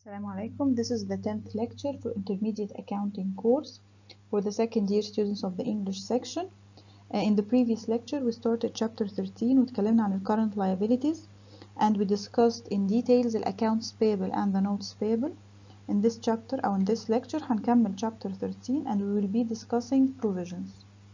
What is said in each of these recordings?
Assalamu alaikum. This is the 10th lecture for intermediate accounting course for the second year students of the English section. Uh, in the previous lecture we started chapter 13 واتكلمنا عن ال current liabilities and we discussed in details the accounts payable and the notes payable. In this chapter or in this lecture هنكمل chapter 13 and we will be discussing provisions.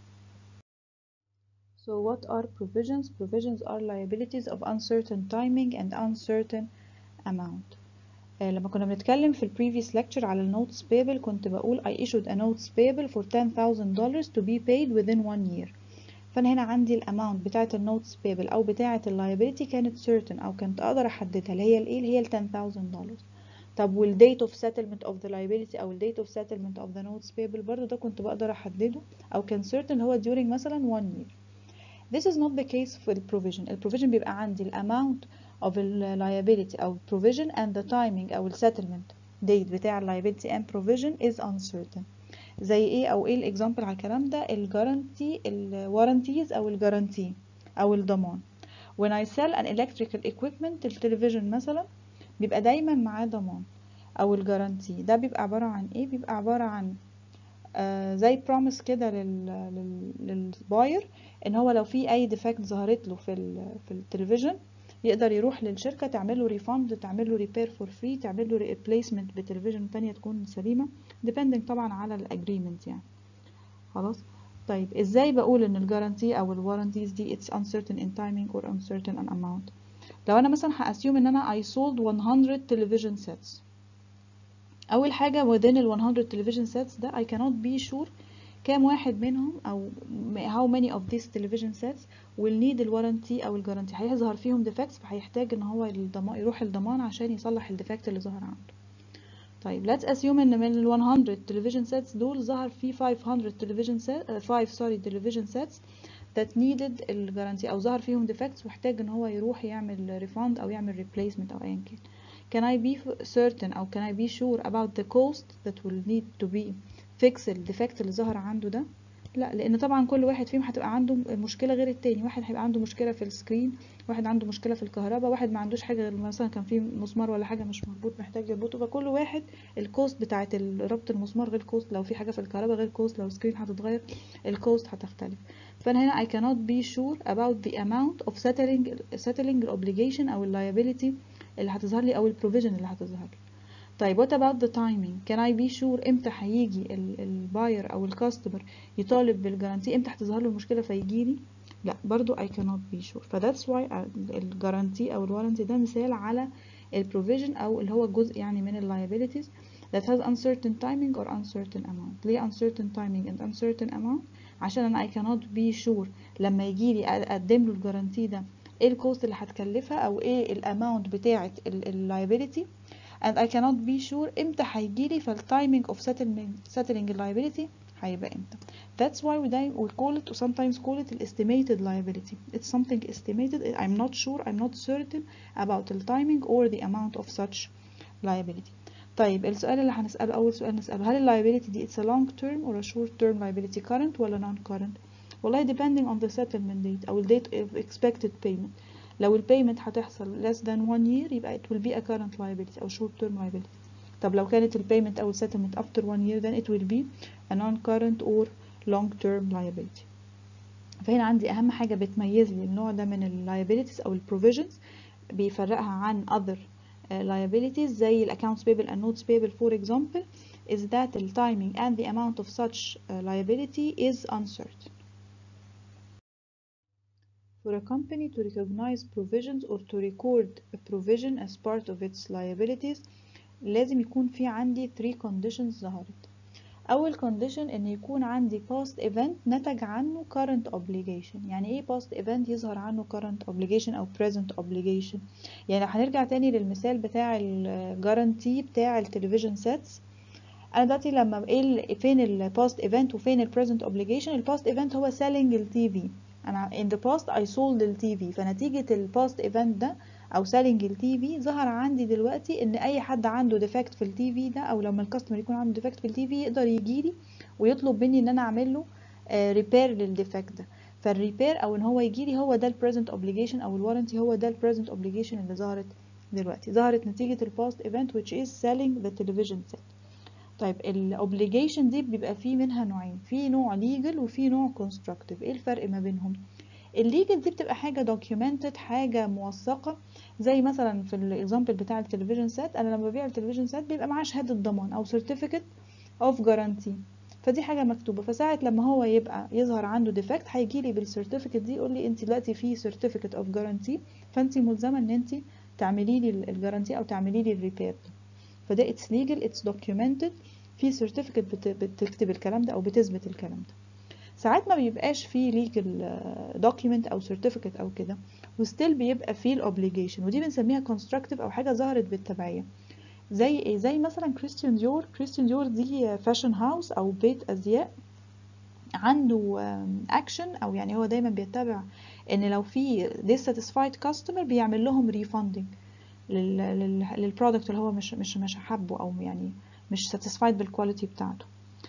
So what are provisions? Provisions are liabilities of uncertain timing and uncertain amount. آه، لما كنا بنتكلم في ال previous lecture على ال notes payable كنت بقول I issued a notes payable for $10,000 to be paid within one year فأنا هنا عندي ال amount بتاعة ال notes payable أو بتاعة ال liability كانت certain أو كنت أقدر أحددها اللي هي الإيه اللي هي ال $10,000 طب وال date of settlement of the liability أو ال date of settlement of the notes payable برضو ده كنت بقدر أحدده أو كان certain هو during مثلا one year This is not the case for the provision. ال provision بيبقى عندي ال amount of ال liability أو provision and the timing أو ال settlement date بتاع ال liability and provision is uncertain. زي ايه أو ايه ال example على الكلام ده ال guarantee ال warranties أو ال guarantee أو الضمان. When I sell an electrical equipment التلفزيون مثلا بيبقى دايما معاه ضمان أو ال guarantee ده بيبقى عبارة عن ايه بيبقى عبارة عن آه زي promise كده لل لل للباير ان هو لو في اي ديفكت ظهرت له في ال في التلفزيون يقدر يروح للشركه تعمل له ريفند تعمل له ريبير فور فري تعمل له ريبليسمنت بتلفزيون تانية تكون سليمه depending طبعا على الاجريمنت يعني خلاص طيب ازاي بقول ان الجارانتي او الوارنتيز دي it's uncertain in timing or uncertain in amount لو انا مثلا هاسيوم ان انا I sold 100 television sets اول حاجه within ال 100 television sets ده I cannot be sure كام واحد منهم او how many of these television sets will need الوارنتي او الجارانتي هيظهر فيهم defects فهيحتاج ان هو الضمان يروح الضمان عشان يصلح الديفكت اللي ظهر عنده طيب let's assume ان من ال 100 television sets دول ظهر فيه 500 television set 5 sorry television sets that needed الجارانتي او ظهر فيهم defects واحتاج ان هو يروح يعمل refund او يعمل replacement او ايا كان can I be certain او can I be sure about the cost that will need to be fix الديفكت اللي ظهر عنده ده لا لان طبعا كل واحد فيهم هتبقى عنده مشكله غير التاني واحد هيبقى عنده مشكله في السكرين واحد عنده مشكله في الكهرباء واحد ما عندوش حاجه غير مثلا كان في مسمار ولا حاجه مش مربوط محتاج يربطه فكل واحد الكوست بتاعه ربط المسمار غير كوست لو في حاجه في الكهرباء غير كوست لو السكرين هتتغير الكوست هتختلف فانا هنا I cannot be sure about the amount of settling settling obligation او liability اللي هتظهر لي او البروفيجن اللي هتظهر لي طيب what about the timing can I be sure امتى هيجي الباير او الكاستمر يطالب بالجارانتي امتى هتظهر له المشكله فيجي لي لا برضو I cannot be sure ف that's why الجارانتي او الوارنتي ده مثال على البروفيجن او اللي هو جزء يعني من liabilities that has uncertain timing or uncertain amount ليه uncertain timing and uncertain amount عشان انا I cannot be sure لما يجي لي اقدم له الجارانتي ده ايه الكوست اللي هتكلفها او ايه الاماونت بتاعه اللايبيليتي and I cannot be sure امتى هيجيلي فالتايمينج of settling settling liability هيبقى امتى that's why we, we call it or sometimes call it the estimated liability it's something estimated I'm not sure I'm not certain about the timing or the amount of such liability طيب السؤال اللي هنسأله أول سؤال نسأله هل ال liability دي it's a long term or a short term liability current ولا non current والله depending on the settlement date أو ال date of expected payment لو البيمنت هتحصل less than one year يبقى it will be a current liability أو short term liability طب لو كانت البيمنت أو السيتلمنت after one year then it will be a non-current or long-term liability فهنا عندي أهم حاجة بتميز لي النوع ده من ال liabilities أو ال provisions بيفرقها عن other uh, liabilities زي ال accounts payable and notes payable for example is that the timing and the amount of such uh, liability is uncertain For a company to recognize provisions or to record a provision as part of its liabilities لازم يكون في عندي three conditions ظهرت أول condition إن يكون عندي past event نتج عنه current obligation يعني إيه past event يظهر عنه current obligation أو present obligation يعني لو هنرجع تاني للمثال بتاع ال guarantee بتاع التلفزيون sets أنا دلوقتي لما إيه فين ال past event وفين ال present obligation ال past event هو selling ال TV انا in the past I sold ال TV فنتيجة ال past event ده او selling ال TV ظهر عندي دلوقتي ان اي حد عنده defect في ال TV ده او لما الكاستمر يكون عنده defect في ال TV يقدر يجيلي ويطلب مني ان انا اعمل له repair للديفكت ده فالريبير او ان هو يجيلي هو ده ال present obligation او الوارنتي هو ده ال present obligation اللي ظهرت دلوقتي ظهرت نتيجة ال past event which is selling the television set طيب ال obligation دي بيبقى فيه منها نوعين في نوع legal وفي نوع constructive ايه الفرق ما بينهم الليجل دي بتبقى حاجة documented حاجة موثقة زي مثلا في الاكزامبل بتاع التلفزيون سات انا لما ببيع التلفزيون سات بيبقى معاه شهادة ضمان او certificate of guarantee فدي حاجة مكتوبة فساعة لما هو يبقى يظهر عنده ديفكت هيجي لي بالسيرتيفيكت دي يقول لي انت دلوقتي في certificate of guarantee فانت ملزمة ان انت تعملي لي الجارانتي او تعملي لي الريبير فده اتس ليجل اتس documented في certificate بتكتب الكلام ده او بتثبت الكلام ده ساعات ما بيبقاش فيه legal document او certificate او كده وستيل بيبقى فيه الاوبليجيشن ودي بنسميها constructive او حاجه ظهرت بالتبعيه زي ايه زي مثلا كريستيان ديور كريستيان ديور دي فاشن هاوس او بيت ازياء عنده اكشن او يعني هو دايما بيتبع ان لو في dissatisfied customer بيعمل لهم refunding للبرودكت اللي هو مش مش مش حابه او يعني مش satisfied بالكواليتي بتاعته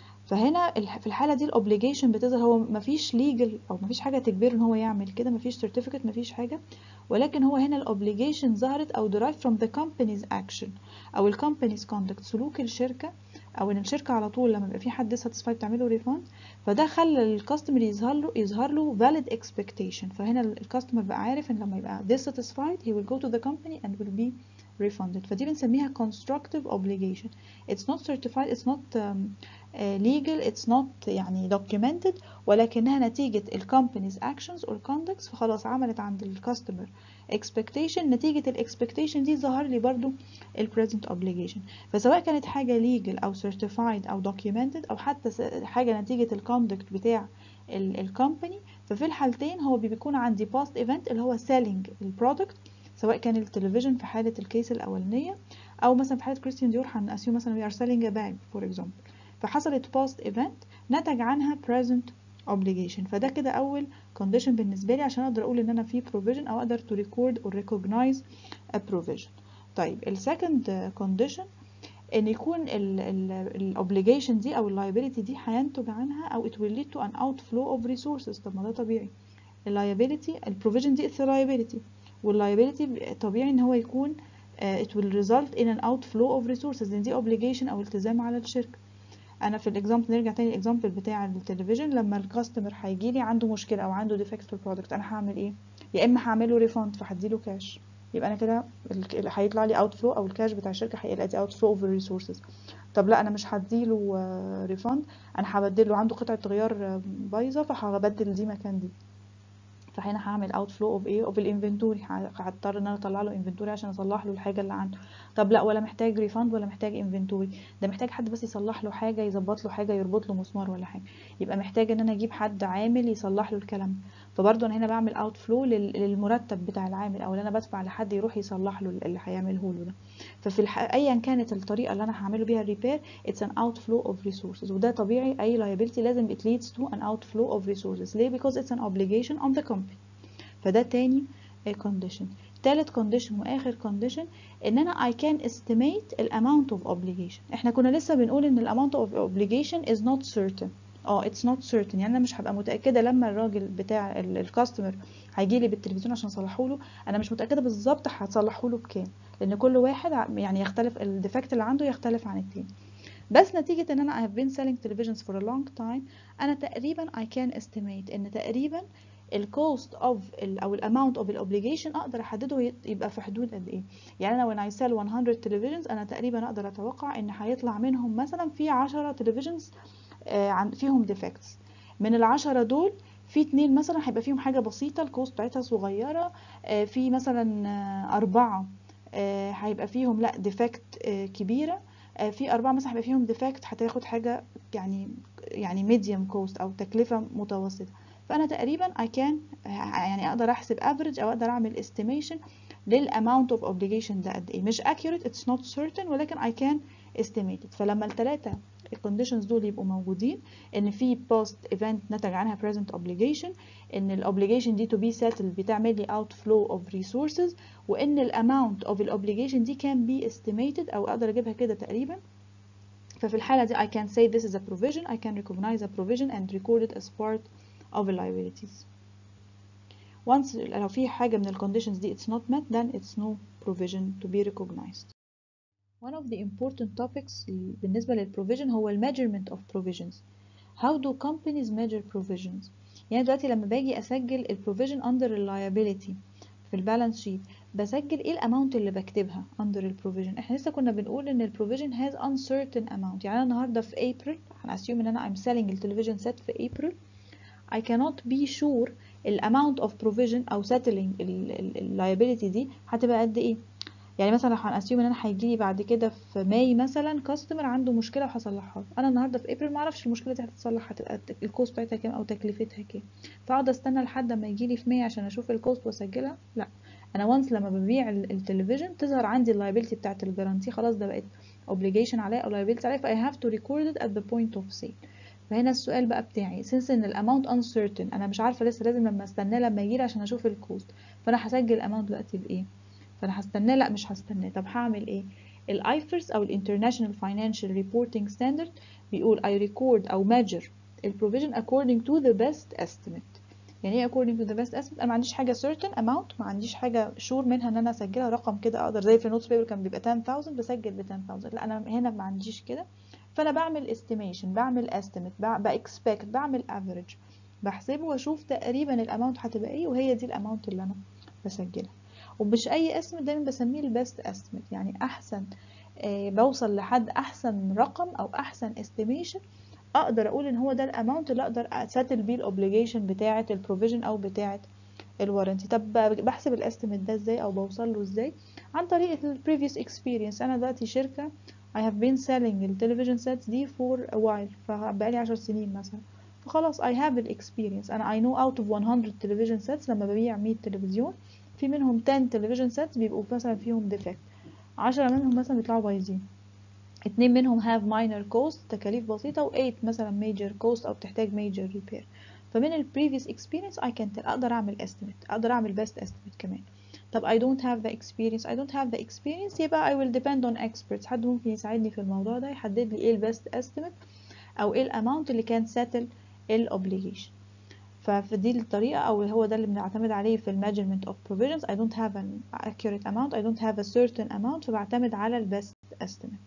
فهنا في الحاله دي الاوبليجيشن بتظهر هو مفيش ليجل او مفيش حاجه تجبره ان هو يعمل كده مفيش سيرتيفيكت مفيش حاجه ولكن هو هنا الاوبليجيشن ظهرت او derived from the company's action او ال company's conduct سلوك الشركه او ان الشركه على طول لما يبقى في حد dissatisfied تعمله ريفاند فده خلى الكاستمر يظهر له يظهر له valid expectation فهنا الكاستمر بقى عارف ان لما يبقى dissatisfied he will go to the company and will be refunded فدي بنسميها constructive obligation it's not certified it's not um, uh, legal it's not يعني documented ولكنها نتيجة ال company's actions or conducts فخلاص عملت عند الكاستمر expectation نتيجة ال expectation دي ظهر لي برضو ال present obligation فسواء كانت حاجة legal أو certified أو documented أو حتى حاجة نتيجة ال conduct بتاع ال company ففي الحالتين هو بيكون عندي past event اللي هو selling ال product سواء كان التلفزيون في حالة الكيس الأولانية أو مثلا في حالة كريستيان ديور هنأسيوم مثلا we are selling a bag for example فحصلت past event نتج عنها present obligation فده كده أول condition بالنسبة لي عشان أقدر أقول إن أنا في provision أو أقدر to record or recognize a provision طيب ال second condition إن يكون ال ال obligation دي أو ال liability دي هينتج عنها أو it will lead to an outflow of resources طب ما ده طبيعي ال liability ال provision دي it's a liability والliability طبيعي ان هو يكون uh, it will result in an outflow of resources لان دي obligation او التزام على الشركة انا في الاكزامبل نرجع تاني الاكزامبل بتاع التلفزيون لما الكاستمر هيجي لي عنده مشكلة او عنده ديفكت في البرودكت انا هعمل ايه يا اما هعمله ريفاند فهديله كاش يبقى انا كده هيطلع لي اوت فلو او الكاش بتاع الشركه هيبقى دي اوت فلو اوف ريسورسز طب لا انا مش هديله ريفاند انا هبدله عنده قطعه غيار بايظه فهبدل دي مكان دي فهنا هعمل اوت فلو اوف ايه اوف الانفنتوري هضطر ان انا اطلع له انفنتوري عشان اصلح له الحاجه اللي عنده طب لا ولا محتاج ريفاند ولا محتاج انفنتوري ده محتاج حد بس يصلح له حاجه يظبط له حاجه يربط له مسمار ولا حاجه يبقى محتاج ان انا اجيب حد عامل يصلح له الكلام فبرضه انا هنا بعمل اوت فلو للمرتب بتاع العامل او اللي انا بدفع لحد يروح يصلح له اللي هيعمله له ده ففي الح... ايا كانت الطريقه اللي انا هعمله بيها الريبير اتس ان اوت فلو اوف ريسورسز وده طبيعي اي liability لازم it leads to an outflow of resources ليه because it's an obligation on the company فده تاني condition تالت condition واخر condition ان انا I can estimate ال amount of obligation احنا كنا لسه بنقول ان ال amount of obligation is not certain اه it's not certain يعني انا مش هبقى متاكده لما الراجل بتاع الكاستمر هيجي لي بالتلفزيون عشان اصلحه له انا مش متاكده بالظبط هتصلحه له بكام لان كل واحد يعني يختلف الديفكت اللي عنده يختلف عن التاني بس نتيجة ان انا I have been selling televisions for a long time انا تقريبا I can estimate ان تقريبا الكوست اوف او الاماونت اوف الاوبليجيشن اقدر احدده يبقى في حدود قد ايه يعني انا when I sell 100 televisions انا تقريبا اقدر اتوقع ان هيطلع منهم مثلا في 10 televisions آه فيهم defects من العشرة دول في اتنين مثلا هيبقى فيهم حاجة بسيطة الكوست بتاعتها صغيرة آه في مثلا آه أربعة هيبقى فيهم لا ديفكت كبيرة في أربعة مثلا هيبقى فيهم ديفكت هتاخد حاجة يعني يعني ميديوم كوست أو تكلفة متوسطة فأنا تقريبا I can يعني أقدر أحسب average أو أقدر أعمل estimation للأماونت of obligation ده قد إيه مش accurate it's not certain ولكن I can estimate it فلما التلاتة الكونديشنز دول يبقوا موجودين ان في past event نتج عنها present obligation ان ال obligation دي to be settled بتعمل لي outflow of resources وان ال amount of ال obligation دي can be estimated او اقدر اجيبها كده تقريبا ففي الحالة دي I can say this is a provision I can recognize a provision and record it as part of the liabilities once لو في حاجة من ال conditions دي it's not met then it's no provision to be recognized one of the important topics بالنسبة للprovision هو ال measurement of provisions how do companies measure provisions يعني دلوقتي لما باجي اسجل البروفيجن under liability في البالانس شيت بسجل ايه الاماونت اللي بكتبها under البروفيجن احنا لسه كنا بنقول ان البروفيجن has uncertain amount يعني انا النهارده في April هنأسيوم ان انا I'm selling التلفزيون set في April I cannot be sure ال amount of provision او settling ال liability دي هتبقى قد ايه يعني مثلا هنأسيوم ان انا هيجيلي بعد كده في ماي مثلا كاستمر عنده مشكله وهصلحها انا النهارده في ابريل ما اعرفش المشكله دي هتتصلح هتبقى الكوست بتاعتها كام او تكلفتها كام فاقعد استنى لحد ما يجيلي في ماي عشان اشوف الكوست واسجلها لا انا وانس لما ببيع التلفزيون تظهر عندي اللايبيلتي بتاعت الجارانتي خلاص ده بقت obligation عليا او liability عليا ف I have to record it at the point of sale فهنا السؤال بقى بتاعي since ان الاماونت uncertain انا مش عارفه لسه لازم لما استناه لما يجيلي عشان اشوف الكوست فانا هسجل الاماونت دلوقتي بايه فانا هستناه لا مش هستناه طب هعمل ايه الايفرس او الانترناشونال فاينانشال ريبورتنج ستاندرد بيقول I record او measure البروفيجن according to the best estimate يعني ايه according to the best estimate انا ما عنديش حاجه certain amount ما عنديش حاجه sure منها ان انا اسجلها رقم كده اقدر زي في النوتس بيبر كان بيبقى 10000 بسجل ب 10000 لا انا هنا ما عنديش كده فانا بعمل estimation بعمل estimate باكسبكت بعمل average بحسبه واشوف تقريبا الاماونت هتبقى ايه وهي دي الاماونت اللي انا بسجلها ومش اي اسم دايما بسميه البيست استيميت يعني احسن آه بوصل لحد احسن رقم او احسن استيميشن اقدر اقول ان هو ده الاماونت اللي اقدر اساتل بيه الاوبليجيشن بتاعه البروفيجن او بتاعه الوارنتي طب بحسب الاستيميت ده ازاي او بوصل له ازاي عن طريق البريفيوس اكسبيرينس انا دلوقتي شركه I have been selling التلفزيون sets دي for a while فبقالي 10 سنين مثلا فخلاص I have الاكسبيرينس انا I know out of 100 television sets لما ببيع 100 تلفزيون في منهم 10 تلفزيون سيتس بيبقوا مثلا فيهم ديفكت 10 منهم مثلا بيطلعوا بايظين اتنين منهم have minor cost تكاليف بسيطة و 8 مثلا major cost أو بتحتاج major repair فمن ال previous experience I can tell أقدر أعمل estimate أقدر أعمل best estimate كمان طب I don't have the experience I don't have the experience يبقى I will depend on experts حد ممكن يساعدني في الموضوع ده يحدد لي ايه ال best estimate أو ايه الاماونت اللي كان settle ال obligation فدي الطريقة أو هو ده اللي بنعتمد عليه في ال measurement of provisions I don't have an accurate amount I don't have a certain amount فبعتمد على ال best estimate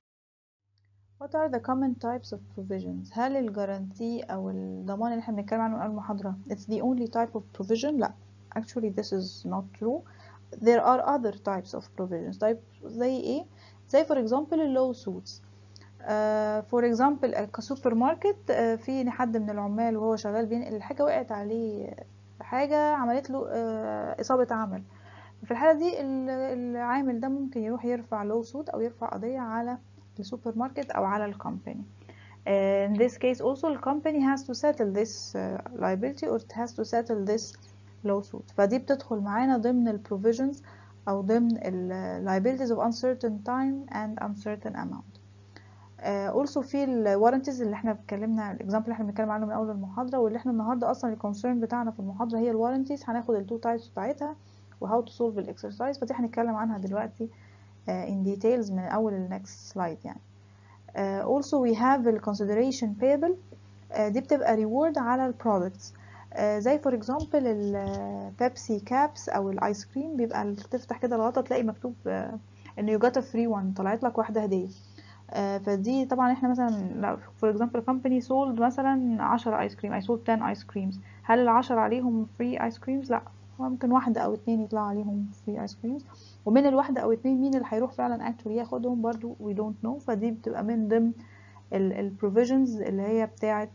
What are the common types of provisions هل الجارانتي أو الضمان اللي احنا بنتكلم عنه من المحاضرة It's the only type of provision لا actually this is not true there are other types of provisions طيب زي ايه زي for example ال lawsuits فور اكزامبل كسوبر ماركت في حد من العمال وهو شغال بينقل الحاجه وقعت عليه حاجه عملت له اصابه عمل في الحاله دي العامل ده ممكن يروح يرفع لو سوت او يرفع قضيه على السوبر ماركت او على الكومباني in this case also the company has to settle this liability or it has to settle this lawsuit فدي بتدخل معانا ضمن ال provisions او ضمن ال liabilities of uncertain time and uncertain amount اولسو uh, في الوارنتيز اللي احنا اتكلمنا الاكزامبل اللي احنا بنتكلم عنه من اول المحاضره واللي احنا النهارده اصلا الكونسيرن بتاعنا في المحاضره هي الوارنتيز هناخد التو تايبس بتاعتها وهاو تو سولف الاكسرسايز فدي هنتكلم عنها دلوقتي ان uh, ديتيلز من اول النكست سلايد يعني uh, also we have the consideration payable uh, دي بتبقى reward على البرودكتس uh, زي فور اكزامبل البيبسي كابس او الايس كريم بيبقى تفتح كده الغطا تلاقي مكتوب uh, ان يو جات فري وان طلعت لك واحده هديه فدي طبعا احنا مثلا فور اكزامبل كومباني سولد مثلا 10 ايس كريم اي سولد 10 ايس كريمز هل العشرة عليهم فري ايس كريمز لا هو ممكن واحدة او اتنين يطلع عليهم فري ايس كريمز ومن الواحدة او اتنين مين اللي هيروح فعلا اكتولي ياخدهم برضو we don't know فدي بتبقى من ضمن البروفيجنز اللي هي بتاعة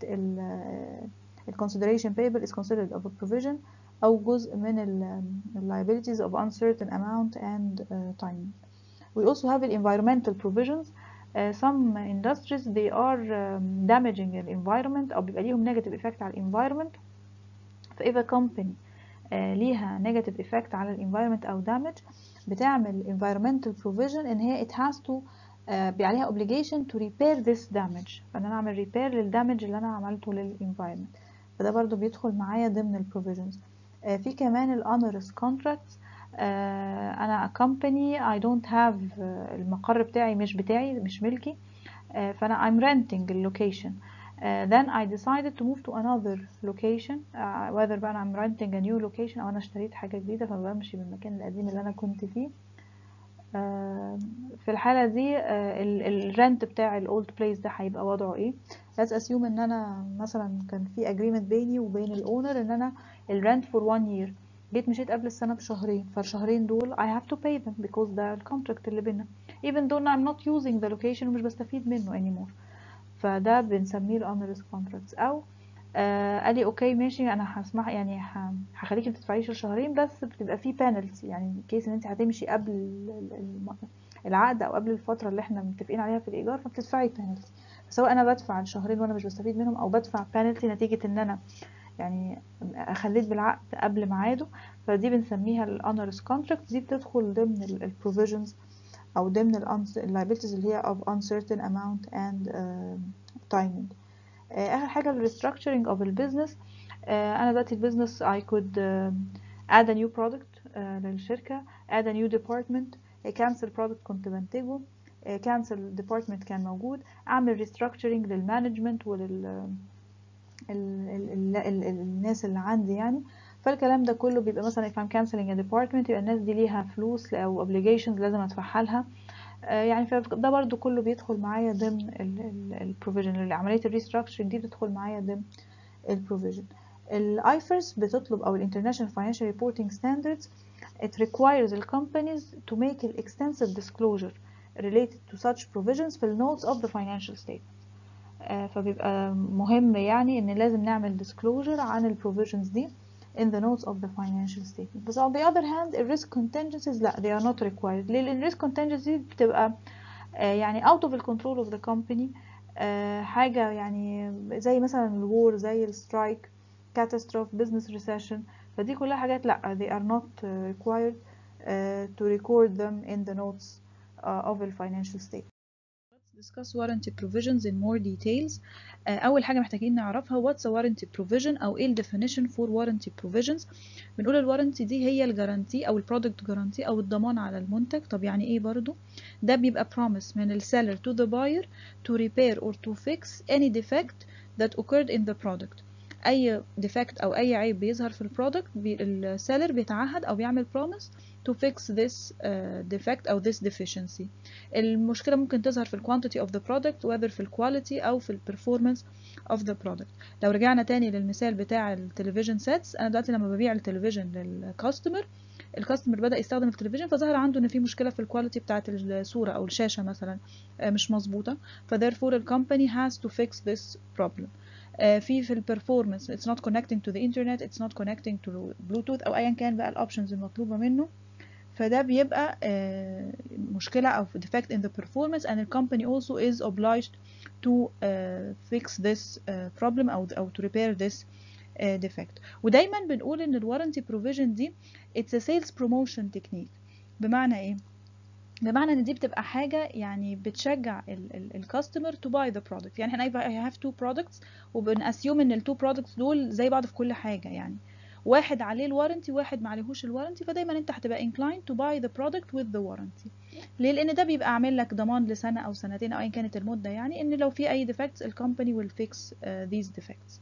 ال consideration payable is considered of a provision او جزء من ال liabilities of uncertain amount and uh, time we also have the environmental provisions Uh, some industries they are um, damaging the environment أو بيبقى ليهم negative effect على environment ف if a company uh, ليها negative effect على environment أو damage بتعمل environmental provision إن هي it has to uh, بي عليها obligation to repair this damage فإن أنا أعمل repair للدامج اللي أنا عملته للenvironment فده برضو بيدخل معايا ضمن ال provisions في كمان ال onerous contracts Uh, انا company I don't have uh, المقر بتاعي مش بتاعي مش ملكي uh, فانا I'm renting اللوكيشن then I decided to move to another location whether بقى I'm renting a new location او انا اشتريت حاجة جديدة فبمشي من المكان القديم اللي انا كنت فيه آه، في الحالة دي الرنت بتاع الاولد بليس ده هيبقى وضعه ايه let's assume ان انا مثلا كان في agreement بيني وبين الاونر ان انا الرنت for one year جيت مشيت قبل السنة بشهرين فالشهرين دول I have to pay them because ده الكونتراكت اللي بينا even though I'm not using the location ومش بستفيد منه anymore فده بنسميه ال onerous contracts او آه قال لي اوكي ماشي انا هسمح يعني ه- هخليكي ما تدفعيش الشهرين بس بتبقى في بانلتي يعني كيس ان انت هتمشي قبل ال- ال- العقد او قبل الفتره اللي احنا متفقين عليها في الايجار فبتدفعي بانلتي سواء انا بدفع الشهرين وانا مش بستفيد منهم او بدفع بانلتي نتيجه ان انا يعني خليت بالعقد قبل ميعاده فدي بنسميها الاونرس كونتراكت دي بتدخل ضمن البروفيجنز او ضمن اللايبيلتيز اللي هي of uncertain amount and uh, timing آه، اخر حاجه ال restructuring of البيزنس انا دلوقتي البيزنس I could uh, add a new product uh, للشركه add a new department cancel product كنت بنتجه cancel department كان موجود اعمل restructuring للمانجمنت ولل ال ال ال ال الناس اللي عندي يعني فالكلام ده كله بيبقى مثلا if I'm canceling a department يبقى الناس دي ليها فلوس او obligations لازم ادفعها لها آه، يعني فده برضو كله بيدخل معايا ضمن البروفيجن عملية الريستراكشرنج دي بتدخل معايا ضمن البروفيجن الايفرس بتطلب او الانترناشونال فاينانشال ريبورتنج ستاندردز it requires the companies to make an extensive disclosure related to such provisions في ال notes of the financial statement آه، فبيبقى مهم يعني ان لازم نعمل disclosure عن ال provisions دي in the notes of the financial statement بس on the other hand ال risk contingencies لا they are not required ليه لان risk contingencies بتبقى آه، يعني out of the control of the company آه، حاجة يعني زي مثلا الوور زي السترايك catastrophe business recession فدي كلها حاجات لا they are not uh, required uh, to record them in the notes uh, of the financial statement Let's discuss warranty provisions in more details. آه، أول حاجة محتاجين نعرفها what's a warranty provision أو إيه ال definition for warranty provisions. بنقول الوارنتي دي هي الجارانتي أو البرودكت جارانتي أو الضمان على المنتج. طب يعني إيه برضو؟ ده بيبقى promise من ال seller to the buyer to repair or to fix any defect that occurred in the product. أي defect أو أي عيب بيظهر في البرودكت السيلر بيتعهد أو بيعمل promise to fix this uh, defect أو this deficiency. المشكلة ممكن تظهر في ال quantity of the product whether في ال quality أو في ال performance of the product لو رجعنا تاني للمثال بتاع التلفزيون سيتس أنا دلوقتي لما ببيع التلفزيون للكاستمر الكاستمر بدأ يستخدم التلفزيون فظهر عنده ان في مشكلة في الكواليتي بتاعة الصورة او الشاشة مثلا آه، مش مظبوطة ف therefore the company has to fix this problem آه، في في البرفورمانس it's not connecting to the internet it's not connecting to bluetooth او ايا كان بقى الاوبشنز المطلوبة منه فده بيبقى آه، مشكلة أو defect in the performance and the company also is obliged to uh, fix this uh, problem أو أو to repair this uh, defect ودايما بنقول إن ال warranty provision دي it's a sales promotion technique بمعنى إيه؟ بمعنى ان دي بتبقى حاجة يعني بتشجع الكاستمر to buy the product يعني احنا I have two products وبنأسيوم ان ال two products دول زي بعض في كل حاجة يعني واحد عليه الوارنتي واحد ما عليهوش الوارنتي فدايما انت هتبقى inclined to buy the product with the warranty ليه لان ده بيبقى عامل لك ضمان لسنة او سنتين او ايا كانت المدة يعني ان لو في اي defects الكومباني will fix uh, these defects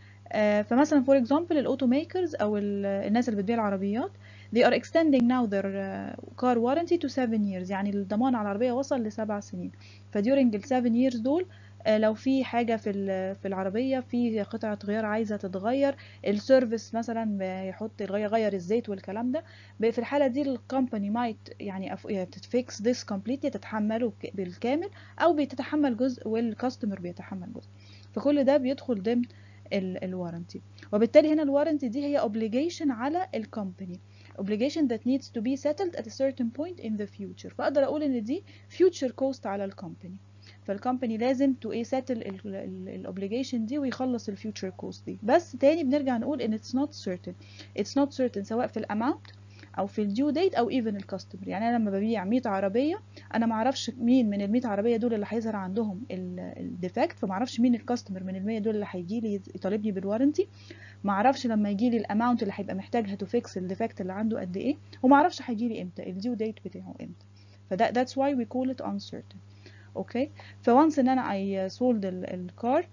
uh, فمثلا for example الاوتو ميكرز او ال- الناس اللي بتبيع العربيات they are extending now their uh, car warranty to 7 years يعني الضمان على العربية وصل لسبع سنين ف during ال 7 years دول آه، لو في حاجة في ال- في العربية في قطعة غيار عايزة تتغير السيرفيس مثلا بيحط يغير غير الزيت والكلام ده ب- في الحالة دي الكومباني مايت يعني تفيكس ذس كومبليتلي تتحمله ك- بالكامل او بتتحمل جزء والكاستمر بيتحمل جزء فكل ده بيدخل ضمن الوارنتي وبالتالي هنا الوارنتي دي هي obligation على الكومباني obligation that needs to be settled at a certain point in the future فاقدر اقول ان دي future cost على الكومباني فالكومباني لازم to ايه settle الاوبليجيشن دي ويخلص الفيوتشر كوست دي بس تاني بنرجع نقول ان it's not certain it's not certain سواء في الاماونت او في الديو ديت او ايفن الكاستمر يعني انا لما ببيع 100 عربيه انا ما اعرفش مين من ال 100 عربيه دول اللي هيظهر عندهم الديفكت فما اعرفش مين الكاستمر من ال 100 دول اللي هيجي لي يطالبني بالوارنتي ما اعرفش لما يجي لي الاماونت اللي هيبقى محتاجها تو فيكس الديفكت اللي عنده قد ايه وما اعرفش هيجي لي امتى الديو ديت بتاعه امتى فده that's why we call it uncertain اوكي فوانس ان انا اي سولد الكار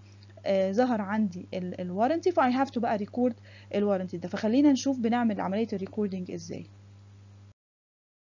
ظهر عندي الوارنتي فاي هاف تو بقى ريكورد الوارنتي ده فخلينا نشوف بنعمل عمليه الريكوردنج ازاي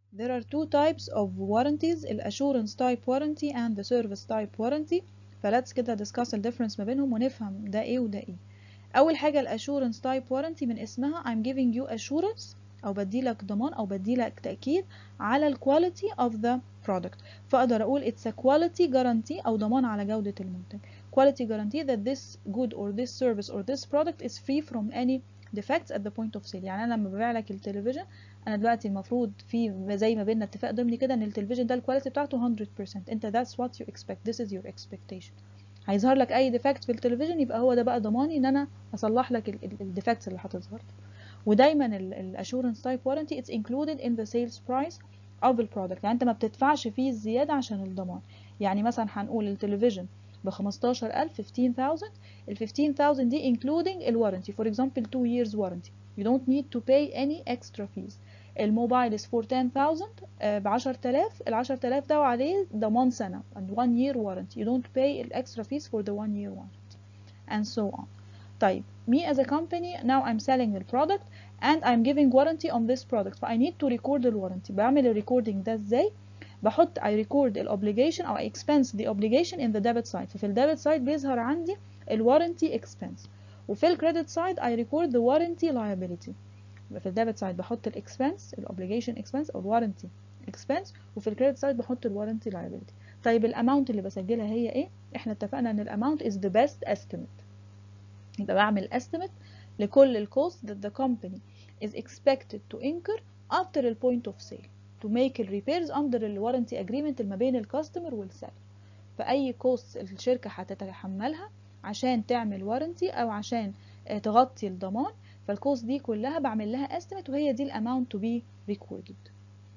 There are two types of warranties ال assurance type warranty and the service type warranty فلتس كده discuss ال difference ما بينهم ونفهم ده ايه وده ايه أول حاجة ال assurance type warranty من اسمها I'm giving you assurance أو بديلك ضمان أو بديلك تأكيد على ال quality of the product فأقدر أقول it's a quality guarantee أو ضمان على جودة المنتج quality guarantee that this good or this service or this product is free from any defects at the point of sale يعني أنا لما ببيع لك التلفزيون أنا دلوقتي المفروض في زي ما بيننا اتفاق ضمني كده إن التلفزيون ده الكواليتي بتاعته 100% أنت that's what you expect this is your expectation هيظهر لك أي defect في التلفزيون يبقى هو ده بقى ضماني إن أنا أصلح لك الديفكتس اللي هتظهر لك ودايما الاشورنس تايب وارنتي it's included in the sales price of the product يعني انت ما بتدفعش فيه الزيادة عشان الضمان يعني مثلا هنقول التلفزيون ب 15000 15000 ال 15000 دي including الوارنتي for example 2 years warranty you don't need to pay any extra fees الموبايل is for 10000 ب 10000 ال 10000 ده عليه ضمان سنة and 1 year warranty you don't pay ال extra fees for the 1 year warranty and so on طيب me as a company now I'm selling the product and I'm giving warranty on this product ف I need to record the warranty بعمل ال recording ده ازاي بحط I record ال obligation أو I expense the obligation in the debit side ففي ال debit side بيظهر عندي ال warranty expense وفي ال credit side I record the warranty liability في ال debit side بحط ال expense ال obligation expense أو ال warranty expense وفي ال credit side بحط ال warranty liability طيب ال amount اللي بسجلها هي ايه احنا اتفقنا ان ال amount is the best estimate يبقى بعمل estimate لكل ال cost that the company is expected to incur after the point of sale to make the repairs under the warranty agreement ما بين الكاستمر والسيلر فأي cost الشركة هتتحملها عشان تعمل warranty أو عشان تغطي الضمان فالكوست دي كلها بعمل لها estimate وهي دي الامount to be recorded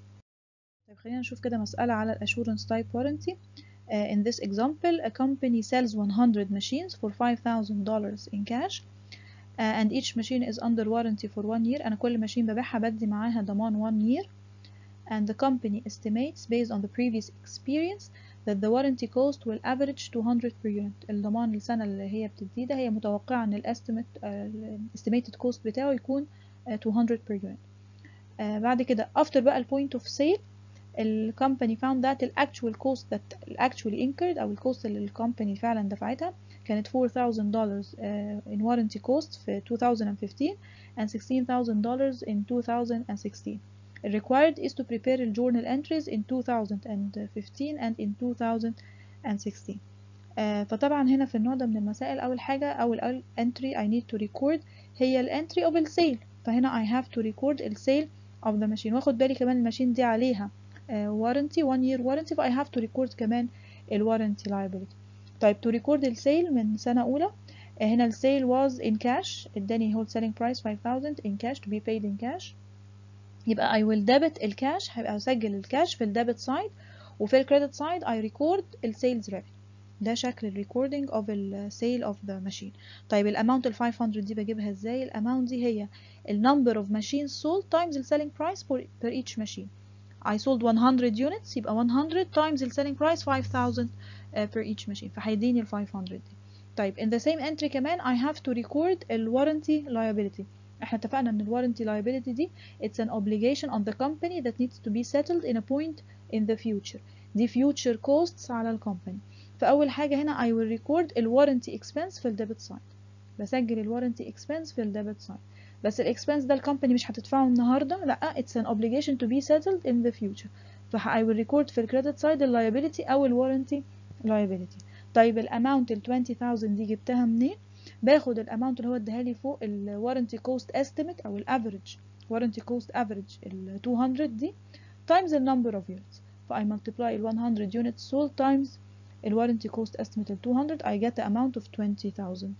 طيب خلينا نشوف كده مسألة على الassurance type warranty Uh, in this example, a company sells 100 machines for $5,000 in cash uh, and each machine is under warranty for one year أنا كل ماشين ببيعها بدي معاها ضمان one year and the company estimates based on the previous experience that the warranty cost will average 200 per unit الضمان السنة اللي هي بتديه ده هي متوقعة ان ال estimate uh, estimated cost بتاعه يكون uh, 200 per unit uh, بعد كده after بقى ال point of sale ال company found that the actual cost that actually incurred أو الكوست اللي الكومباني فعلا دفعتها كانت $4,000 uh, in warranty cost في 2015 and $16,000 in 2016 required is to prepare the journal entries in 2015 and in 2016 uh, فطبعا هنا في النوع ده من المسائل أول حاجة أول entry I need to record هي ال entry of the sale فهنا I have to record ال sale of the machine واخد بالي كمان الماشين دي عليها uh, warranty one year warranty ف I have to record كمان ال warranty liability طيب to record ال sale من سنة أولى uh, هنا ال sale was in cash اداني whole selling price 5000 in cash to be paid in cash يبقى I will debit الكاش هيبقى أسجل الكاش في الديبت سايد وفي الكريدت سايد I record السيلز revenue ده شكل الريكوردينج of the sale of the machine طيب الاماونت ال 500 دي بجيبها ازاي الاماونت دي هي ال number of machines sold times the selling price for per each machine I sold 100 units يبقى 100 times the selling price 5000 uh, per each machine فهيديني ال 500 دي طيب in the same entry كمان I have to record ال warranty liability احنا اتفقنا ان ال warranty liability دي it's an obligation on the company that needs to be settled in a point in the future دي future costs على الكومباني فأول حاجة هنا I will record ال warranty expense في ال debit side بسجل ال warranty expense في ال debit side بس ال expense ده الكومباني مش هتدفعه النهاردة لأ it's an obligation to be settled in the future ف I will record في ال credit side ال liability أو ال warranty liability طيب ال amount ال 20000 دي جبتها منين؟ باخد ال amount اللي هو اداها لي فوق ال warranty cost estimate أو ال average warranty cost average ال 200 دي times the number of units ف I multiply ال 100 units sold times ال warranty cost estimate ال 200 I get the amount of 20,000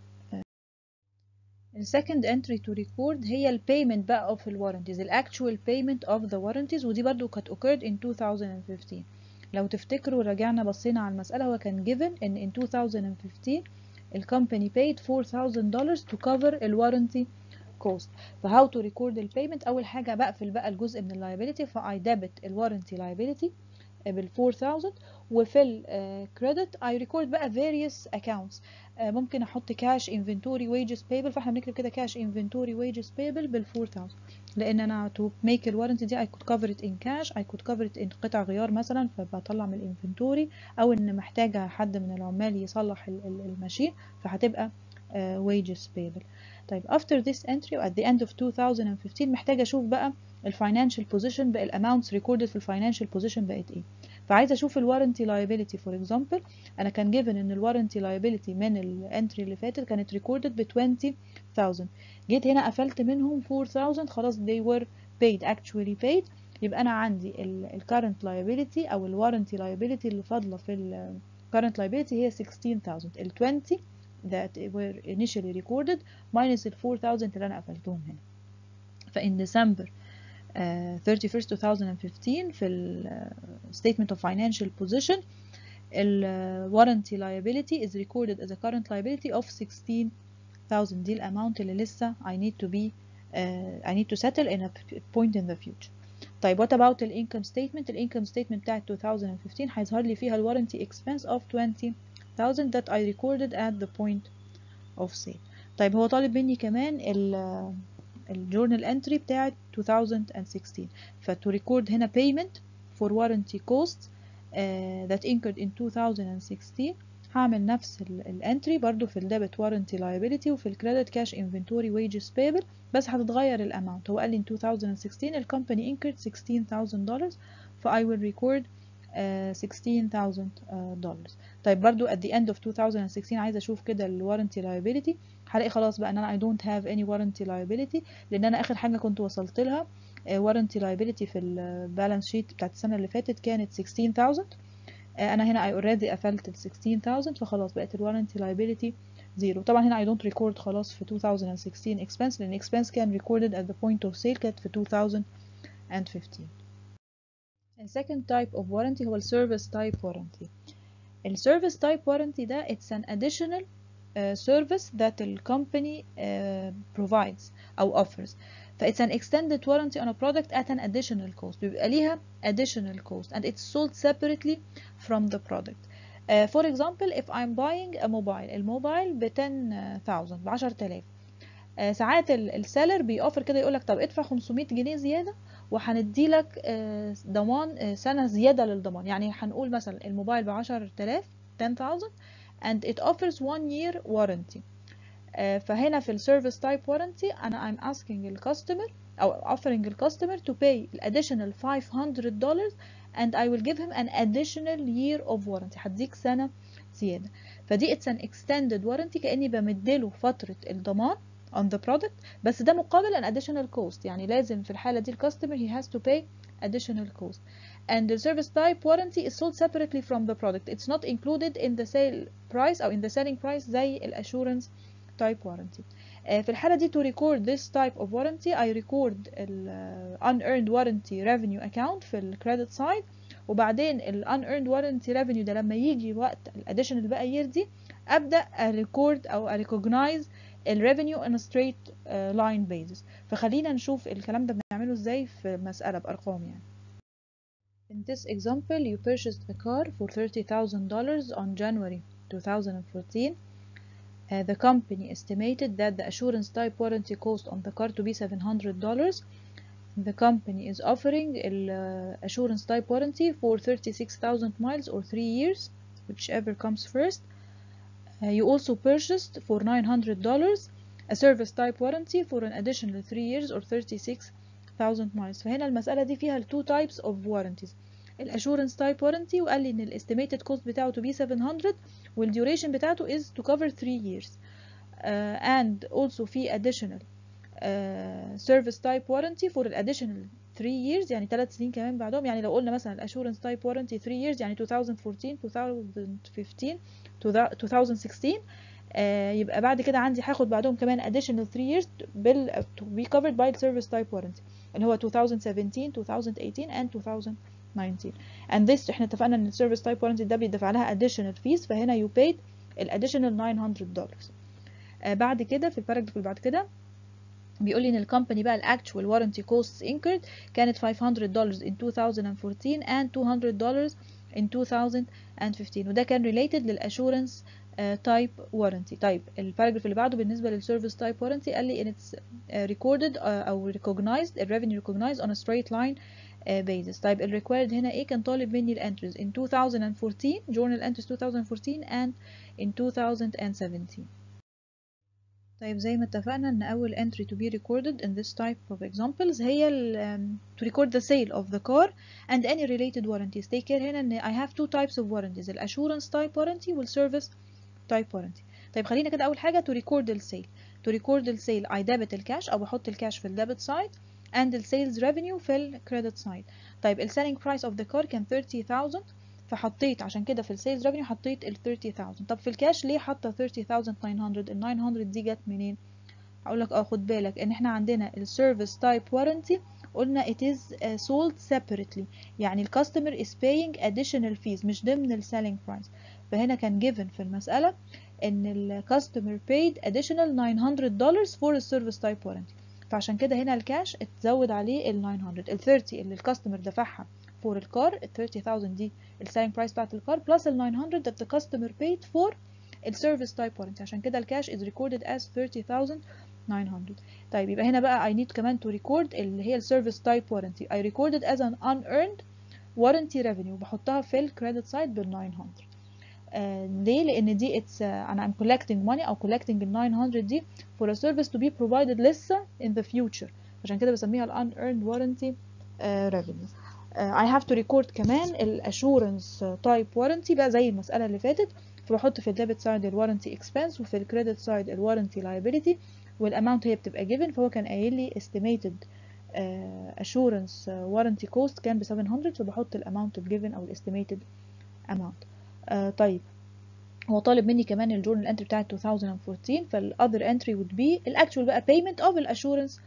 ال second entry to record هي ال payment بقى of ال warranties ال actual payment of the warranties ودي برضو كانت occurred in 2015 لو تفتكروا رجعنا بصينا على المسألة هو كان given in in 2015 ال company paid $4,000 to cover ال warranty cost ف how to record ال payment أول حاجة بقفل بقى الجزء من ال liability ف I debit ال warranty liability بال 4000 وفي الكريدت I record بقى various accounts ممكن احط cash inventory wages payable فاحنا بنكتب كده cash inventory wages payable بال 4000 لان انا to make الوارنتي دي I could cover it in cash I could cover it in قطع غيار مثلا فبطلع من الانفنتوري او ان محتاجة حد من العمال يصلح الماشين فهتبقى uh, wages payable طيب after this entry at the end of 2015 محتاجة اشوف بقى الفاينانشال بوزيشن بقى الاماونتس ريكوردد في الفاينانشال بوزيشن بقت ايه فعايزه اشوف الوارنتي liability فور اكزامبل انا كان given ان الوارنتي liability من الانتري اللي فاتت كانت ريكوردد ب 20000 جيت هنا قفلت منهم 4000 خلاص they were paid actually paid يبقى انا عندي ال current liability او الوارنتي liability اللي فاضله في ال current liability هي 16000 ال 20 that were initially recorded minus ال 4000 اللي انا قفلتهم هنا فإن ديسمبر Uh, 31st 2015 في ال uh, statement of financial position ال uh, warranty liability is recorded as a current liability of 16,000 دي الامount اللي لسه I need to be I need to settle in a point in the future طيب what about ال income statement ال income statement بتاعت 2015 هيظهر لي فيها ال warranty expense of 20,000 that I recorded at the point of sale طيب هو طالب مني كمان ال الجورنال انتري بتاعت 2016 فتو ريكورد هنا payment for warranty costs uh, that incurred in 2016 هعمل نفس الانتري برضو في الديبت warranty liability وفي الكريدت كاش inventory wages payable بس هتتغير الاماونت هو قال لي in 2016 الكومباني incurred 16000 دولار ف I will record uh, 16000 دولار طيب برضو at the end of 2016 عايزه اشوف كده الوارنتي liability هلاقي خلاص بقى ان انا I don't have any warranty liability لان انا اخر حاجه كنت وصلت لها warranty liability في البالانس شيت بتاعت السنه اللي فاتت كانت 16000 انا هنا I already قفلت ال 16000 فخلاص بقت الوارنتي liability زيرو طبعا هنا I don't record خلاص في 2016 expense لان expense كان recorded at the point of sale كانت في 2015 And second type of warranty هو ال service type warranty ال service type warranty ده it's an additional uh, service that the company uh, provides أو offers ف it's an extended warranty on a product at an additional cost بيبقى ليها additional cost and it's sold separately from the product uh, for example if I'm buying a mobile الموبايل ب 10000 ب 10000 uh, ساعات السيلر بيوفر كده يقولك طب ادفع 500 جنيه زيادة وهندي لك uh, ضمان uh, سنة زيادة للضمان يعني هنقول مثلا الموبايل ب 10000 10000 and it offers one year warranty uh, فهنا في ال service type warranty أنا I'm asking الكاستمر أو offering الكاستمر to pay additional 500 dollars and I will give him an additional year of warranty هديك سنة زيادة فدي it's an extended warranty كأني بمدله فترة الضمان on the product بس ده مقابل an additional cost يعني لازم في الحالة دي الكاستمر he has to pay additional cost and the service type warranty is sold separately from the product it's not included in the sale price أو in the selling price زي ال assurance type warranty uh, في الحالة دي to record this type of warranty I record ال uh, unearned warranty revenue account في ال credit side وبعدين ال unearned warranty revenue ده لما يجي وقت ال additional بقى year دي أبدأ record أو recognize ال revenue on a straight uh, line basis فخلينا نشوف الكلام ده بنعمله ازاي في مسألة بأرقام يعني In this example, you purchased a car for $30,000 on January 2014. Uh, the company estimated that the assurance type warranty cost on the car to be $700. The company is offering an uh, assurance type warranty for 36,000 miles or 3 years, whichever comes first. Uh, you also purchased for $900 a service type warranty for an additional 3 years or 36,000 miles. فهنا المسألة دي فيها two types of warranties. الاسsurance type warranty وقال لي ان الاستيميتد كوست بتاعه to be 700 والduration بتاعته is to cover 3 years uh, and also في additional uh, service type warranty for additional 3 years يعني 3 سنين كمان بعدهم يعني لو قلنا مثلا الاسsurance type warranty 3 years يعني 2014 2015 2016 uh, يبقى بعد كده عندي هاخد بعدهم كمان additional 3 years بال to be covered by the service type warranty اللي هو 2017 2018 and 2019 19 and this احنا اتفقنا ان السيرفيس تايب warranty ده بيدفع لها additional fees فهنا you paid ال additional 900 dollars آه بعد كده في الباراجراف اللي بعد كده بيقول لي ان الكومباني بقى الاكتشوال وارنتي كوستس انكرد كانت 500 دولار in 2014 and 200 دولار in 2015 وده كان related للاشورنس تايب وارنتي طيب الباراجراف اللي بعده بالنسبه للسيرفيس تايب وارنتي قال لي ان اتس recorded او recognized الريفينيو recognized on a straight line basis طيب ال required هنا ايه كان طالب مني الانترز in 2014 journal entries 2014 and in 2017 طيب زي ما اتفقنا ان اول entry to be recorded in this type of examples هي ال, um, to record the sale of the car and any related warranties take care هنا ان I have two types of warranties ال assurance type warranty وال service type warranty طيب خلينا كده اول حاجه to record the sale to record the sale I debit الكاش او بحط الكاش في ال debit side and the sales revenue في ال credit side طيب ال selling price of the car كان 30000 فحطيت عشان كده في السيلز ريفينيو حطيت ال 30000 طب في الكاش ليه حاطه 30900 ال 900 دي جت منين هقول لك اه خد بالك ان احنا عندنا السيرفيس تايب وارنتي قلنا it is uh, sold separately يعني الكاستمر is paying additional fees مش ضمن ال selling price فهنا كان given في المسألة ان الكاستمر paid additional 900 dollars for the service type warranty فعشان كده هنا الكاش اتزود عليه ال 900 ال 30 اللي الكاستمر دفعها for الكار ال 30000 دي السيلينج برايس بتاعت الكار بلس ال 900 that the customer paid for السيرفيس تايب warranty عشان كده الكاش is recorded as 30900 طيب يبقى هنا بقى I need كمان to record اللي هي السيرفيس تايب warranty I recorded as an unearned warranty revenue بحطها في الكريدت سايد بال 900 آه ليه لان دي it's uh, انا I'm collecting money او collecting ال 900 دي for a service to be provided لسه in the future عشان كده بسميها ال unearned warranty uh, revenue I have to record كمان الاشورنس تايب warranty بقى زي المسألة اللي فاتت فبحط في الديبت سايد الوارنتي اكسبنس وفي الكريدت سايد الوارنتي liability والاماونت هي بتبقى given فهو كان قايل لي estimated uh, assurance uh, warranty cost كان ب 700 فبحط الاماونت given او الاستيميتد amount uh, طيب هو طالب مني كمان الجورنال انتري بتاعت 2014 فالاذر انتري would be الاكتوال بقى payment of الاشورنس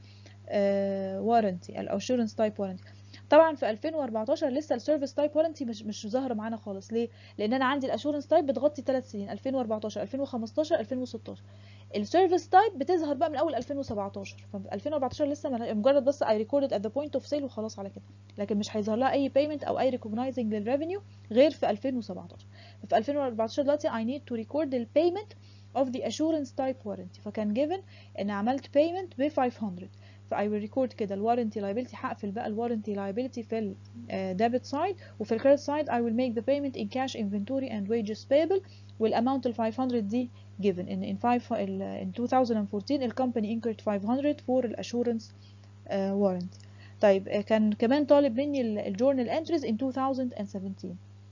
warranty الاشورنس تايب warranty طبعا في 2014 لسه السيرفيس تايب وارنتي مش مش ظاهره معانا خالص ليه لان انا عندي الاشورنس تايب بتغطي 3 سنين 2014 2015 2016 السيرفيس تايب بتظهر بقى من اول 2017 ف 2014 لسه مجرد بس اي ريكوردد ات ذا بوينت اوف سيل وخلاص على كده لكن مش هيظهر لها اي بيمنت او اي ريكوجنايزنج للريفينيو غير في 2017 ففي 2014 دلوقتي I need to record the payment of the assurance type warranty فكان given ان عملت payment ب 500 ف I will record كده الوارنتي liability هقفل بقى الوارنتي liability في ال uh, debit side وفي ال credit side I will make the payment in cash inventory and wages payable والامount ال 500 دي given in in, five, in 2014 ال company incurred 500 for ال assurance uh, warranty طيب كان كمان طالب مني الجورنال entries in 2017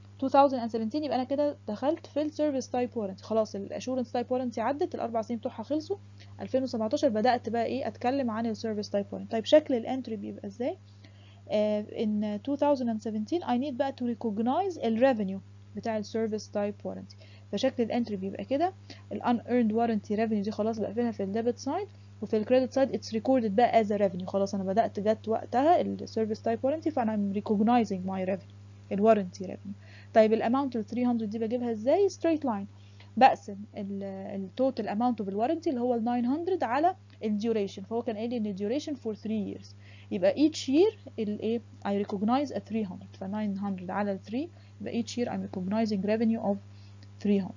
2017 يبقى انا كده دخلت في السيرفيس تايب وارنتي خلاص الاشورنس تايب وارنتي عدت الاربع سنين بتوعها خلصوا 2017 بدات بقى ايه اتكلم عن السيرفيس تايب وارنتي طيب شكل الانتري بيبقى ازاي uh, in 2017 I need بقى to recognize الريفينيو بتاع السيرفيس تايب وارنتي فشكل الانتري بيبقى كده ال unearned warranty revenue دي خلاص بقفلها في الديبت سايد وفي الكريدت سايد اتس ريكوردد بقى as a revenue خلاص انا بدات جت وقتها السيرفيس تايب وارنتي فانا I'm recognizing my revenue الوارنتي revenue طيب الاماونت ال 300 دي بجيبها ازاي ستريت لاين بقسم التوتال اماونت اوف الوارنتي اللي هو ال 900 على الديوريشن فهو كان قايل لي ان الديوريشن فور 3 years يبقى each year الايه I recognize a 300 ف 900 على ال 3 يبقى each year I'm recognizing revenue of 300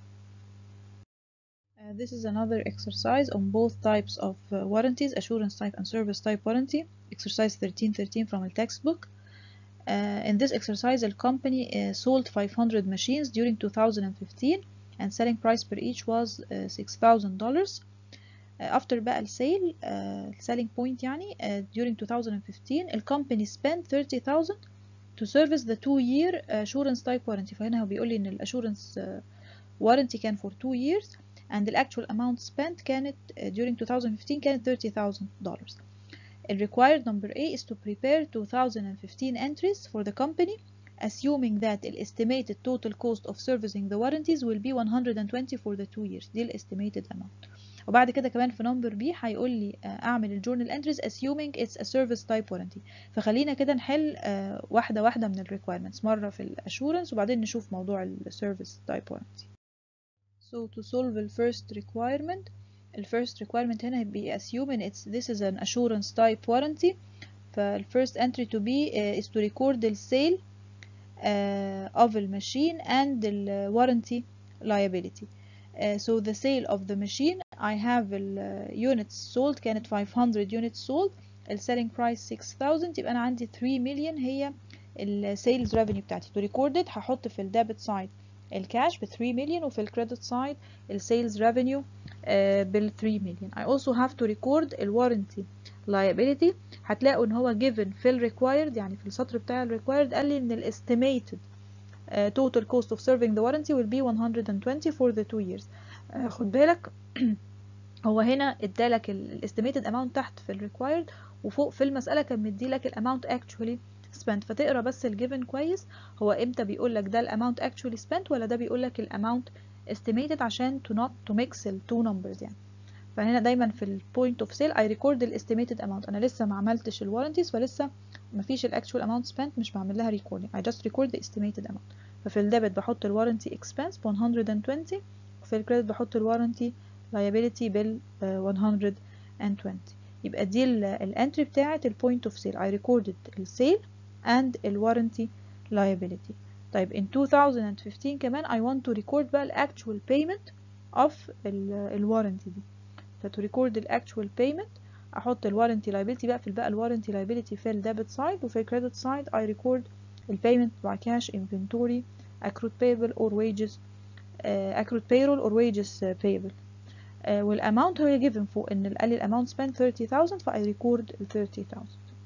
Uh, this is another exercise on both types of uh, warranties, assurance type and service type warranty. Exercise 1313 from the textbook. Uh, in this exercise, the company uh, sold 500 machines during 2015 and selling price per each was uh, $6,000. after بقى السيل selling point يعني during 2015 the company spent 30,000 to service the two year assurance type warranty فهنا هو بيقول لي ان الاسsurance warranty كان for two years and the actual amount spent كانت during 2015 كانت $30,000 The required number A is to prepare 2015 entries for the company assuming that the estimated total cost of servicing the warranties will be 120 for the two years دي ال estimated amount وبعد كده كمان في نمبر بي هيقول لي اعمل الجورنال انتريز assuming it's a service type warranty فخلينا كده نحل واحده واحده من الريكويرمنتس مره في الاشورنس وبعدين نشوف موضوع السيرفيس type warranty so to solve the first requirement الفيرست requirement هنا بي assume ان it's this is an assurance type warranty فالفيرست entry to be uh, is to record the sale uh, of the machine and the warranty liability uh, so the sale of the machine I have ال units sold كانت 500 units sold ال selling price 6000 يبقى أنا عندي 3 million هي ال sales revenue بتاعتي to record it هحط في ال debit side الكاش ب 3 million وفي ال credit side ال sales revenue uh, بال 3 million I also have to record ال warranty liability هتلاقوا ان هو given في ال required يعني في السطر بتاع ال required قال لي ان ال estimated uh, total cost of serving the warranty will be 120 for the two years uh, خد بالك هو هنا ادالك ال estimated amount تحت في ال required وفوق في المسألة كان مديلك ال amount actually spent فتقرا بس ال given كويس هو امتى بيقول لك ده ال amount actually spent ولا ده بيقول لك ال amount estimated عشان to not to mix ال two numbers يعني فهنا دايما في ال point of sale I record ال estimated amount انا لسه ما عملتش ال warranties فلسه ما فيش ال actual amount spent مش بعمل لها recording I just record the estimated amount ففي الديبت بحط ال warranty expense ب 120 وفي الكريدت بحط ال warranty liability بال 120 يبقى دي الانتري بتاعت ال point of sale I recorded ال sale and ال warranty liability طيب in 2015 كمان I want to record بقى ال actual payment of ال warranty دي فتو record ال actual payment احط ال warranty liability بقى في بقى ال warranty liability في ال debit side وفي ال credit side I record ال payment by cash inventory accrued payable or wages uh, accrued payroll or wages uh, payable uh, والامount هو given فوق ان قال لي الامount spent 30000 ف I record ال 30000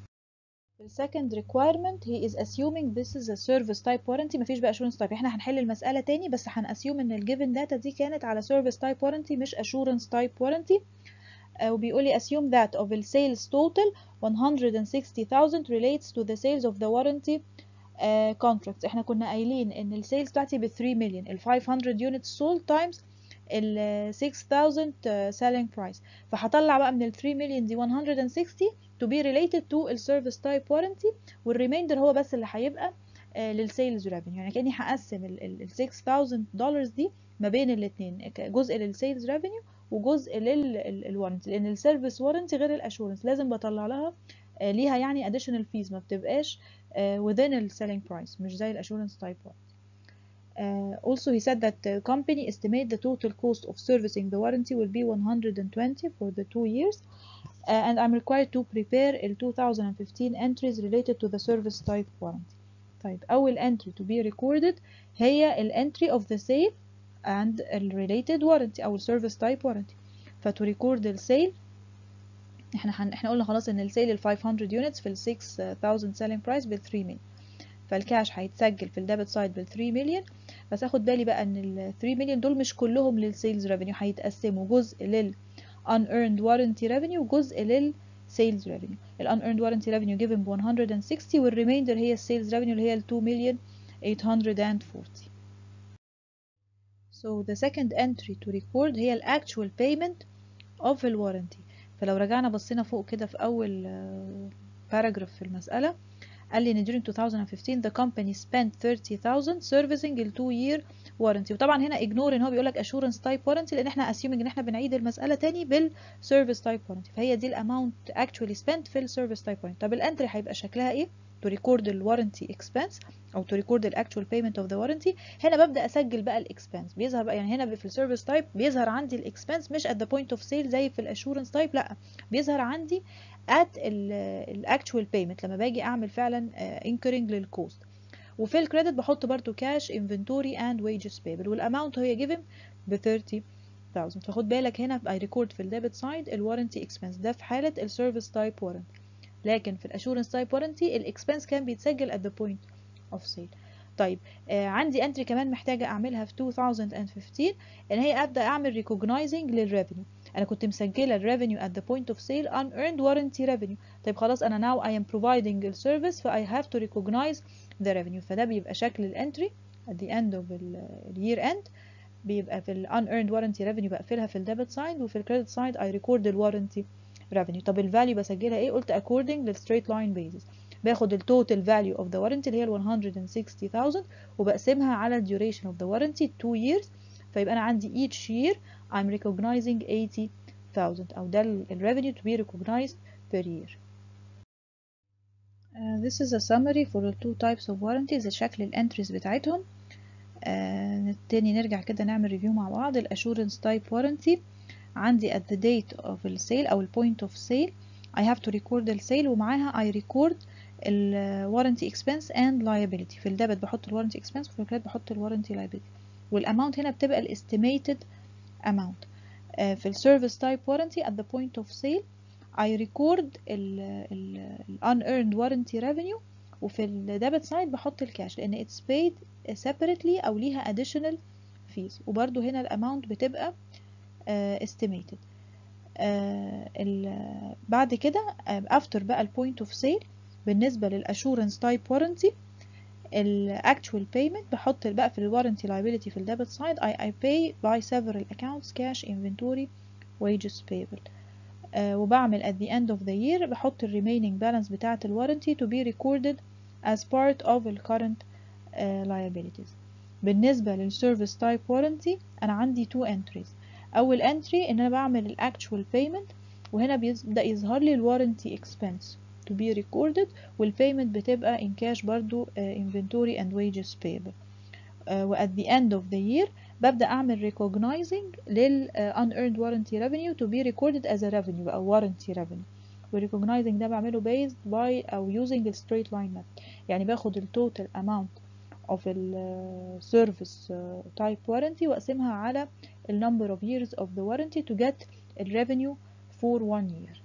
The second requirement he is assuming this is a service type warranty مفيش بقى assurance type احنا هنحل المسألة تاني بس هنأسيوم ان ال given data دي كانت على service type warranty مش assurance type warranty uh, وبيقول لي assume that of the sales total 160,000 relates to the sales of the warranty uh, contracts احنا كنا قايلين ان ال sales بتاعتي ب 3 million ال 500 units sold times ال 6000 uh, selling price فهطلع بقى من ال 3 million دي 160 to be related to ال service type warranty والريميندر هو بس اللي هيبقى uh, للسيلز revenue يعني كأني هقسم ال 6000 دولار دي ما بين الاثنين جزء للسيلز revenue وجزء للوارنتي لان السيرفيس وارنتي غير الاشورنس لازم بطلع لها uh, ليها يعني additional fees ما بتبقاش uh, within ال selling price مش زي الاشورنس type warranty Uh, also, he said that the company estimate the total cost of servicing the warranty will be 120 for the two years, uh, and I'm required to prepare ال 2015 entries related to the service type warranty. طيب أول entry to be recorded هي ال entry of the sale and ال related warranty أو ال service type warranty. فتو record ال sale احنا حن... احنا قلنا خلاص ان السيل ال 500 units في ال 6000 selling price بال 3 مليون فالكاش هيتسجل في الديبت سايد بال 3 مليون بس اخد بالي بقى ان ال 3 مليون دول مش كلهم للسيلز ريفينيو هيتقسموا جزء لل unearned warranty revenue وجزء لل sales revenue ال unearned warranty revenue given ب 160 والريميندر هي السيلز revenue اللي هي ال 2 مليون 840 so the second entry to record هي ال actual payment of ال warranty فلو رجعنا بصينا فوق كده في اول paragraph في المسألة قال لي ان during 2015 the company spent 30,000 servicing ال 2 year warranty وطبعا هنا ignore ان هو بيقول لك assurance type warranty لان احنا assuming ان احنا بنعيد المسألة تاني بال service type warranty فهي دي ال amount actually spent في ال service type warranty طب الانتري هيبقى شكلها ايه to record ال warranty expense او to record ال actual payment of the warranty هنا ببدأ اسجل بقى ال expense بيظهر بقى يعني هنا في ال service type بيظهر عندي ال expense مش at the point of sale زي في ال assurance type لا بيظهر عندي at ال actual payment لما باجي اعمل فعلا uh, incurring للكوست وفي الكريدت بحط برضو cash inventory and wages payable والاماونت هي given ب 30000 فخد بالك هنا I record في الديبت سايد الوارنتي expense ده في حالة ال service type warranty لكن في الاشورنس تايب وارنتي الاكسبنس كان بيتسجل at the point of sale طيب آه عندي انتري كمان محتاجة اعملها في 2015 ان هي ابدا اعمل recognizing للريفينيو انا كنت مسجلة الريفينيو at the point of sale unearned warranty revenue طيب خلاص انا now I am providing the service ف I have to recognize the revenue فده بيبقى شكل الانتري at the end of the year end بيبقى في ال unearned warranty revenue بقفلها في الديبت سايد وفي الكريدت سايد I record ال warranty revenue طب الفاليو بسجلها ايه قلت according لل straight line basis باخد ال total value of the warranty اللي هي ال 160,000 وبقسمها على ال duration of the warranty 2 years فيبقى انا عندي each year I'm recognizing 100,000 أو ده ال ال revenue to be recognized per year. Uh, this is a summary for the two types of warranties شكل الانتريز بتاعتهم uh, تاني نرجع كده نعمل ريفيو مع بعض ال assurance type warranty عندي at the date of the sale أو ال point of sale I have to record the sale ومعاها I record ال warranty expense and liability في الدبت بحط ال warranty expense وفي الكريدت بحط ال warranty liability والاماونت هنا بتبقى ال estimated amount uh, في ال service type warranty at the point of sale I record ال ال unearned warranty revenue وفي ال debit side بحط الكاش لأن it's paid separately أو ليها additional fees وبرضو هنا الاماونت بتبقى uh, estimated uh, بعد كده uh, after بقى ال point of sale بالنسبة للأشورنس تايب warranty ال actual payment بحط بقى في ال warranty liability في ال debit side I, I pay by several accounts cash inventory wages payable uh, وبعمل at the end of the year بحط ال remaining balance بتاعة ال warranty to be recorded as part of the current uh, liabilities بالنسبة لل service type warranty أنا عندي two entries أول entry إن أنا بعمل ال actual payment وهنا بيبدأ يظهر لي ال warranty expense to be recorded والpayment بتبقى in cash برضو uh, inventory and wages payable uh, و at the end of the year ببدأ أعمل recognizing لل uh, unearned warranty revenue to be recorded as a revenue أو warranty revenue و recognizing ده بعمله based by أو using the straight line method يعني باخد ال total amount of ال service type warranty وأقسمها على ال number of years of the warranty to get the revenue for one year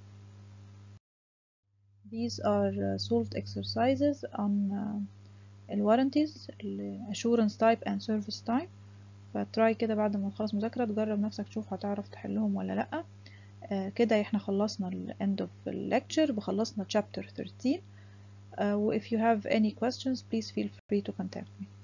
These are uh, solved exercises on uh, warranties, assurance type and service type. فتراي كده بعد ما تخلص مذاكرة تجرب نفسك تشوف هتعرف تحلهم ولا لأ. uh, كده احنا خلصنا ال end of the lecture بخلصنا chapter 13. Uh, if you have any questions please feel free to contact me.